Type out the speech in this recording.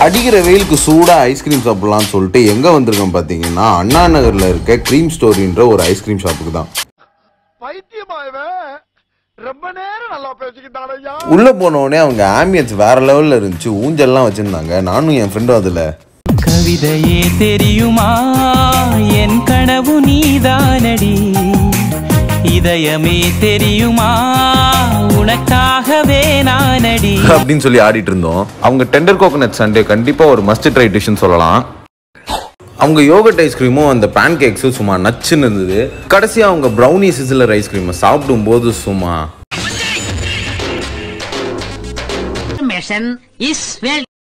அடிக்கிற வெயிலுக்கு சூடாக ஐஸ்கிரீம் சாப்பிடலாம்னு சொல்லிட்டு எங்கே வந்திருக்கோம் பார்த்தீங்கன்னா அண்ணா நகரில் இருக்க க்ரீம் ஸ்டோரின்ற ஒரு ஐஸ்கிரீம் ஷாப்புக்கு தான் ரொம்ப நேரம் நல்லா பேசிக்கிட்டான் ஐயா உள்ளே போனோடனே அவங்க ஆம்பியன்ஸ் வேற லெவலில் இருந்துச்சு ஊஞ்சல்லாம் வச்சுருந்தாங்க நானும் என் ஃப்ரெண்டும் அதில் கவிதையே தெரியுமா என் கனவு நீதானடி இதயமே தெரியுமா உனக்காகவே நானடி அப்படின்னு சொல்லி ஆடிட்டு இருந்தோம் அவங்க டெண்டர் கோகனட் சண்டே கண்டிப்பாக ஒரு மஸ்ட் ட்ரை டிஷ்னு சொல்லலாம் அவங்க யோகட் ஐஸ்கிரீமும் அந்த பேன் கேக்ஸும் சும்மா நச்சுன்னு இருந்தது கடைசியாக அவங்க ப்ரௌனி சிசிலர் ஐஸ்கிரீமை சாப்பிடும்போது சும்மா mission is well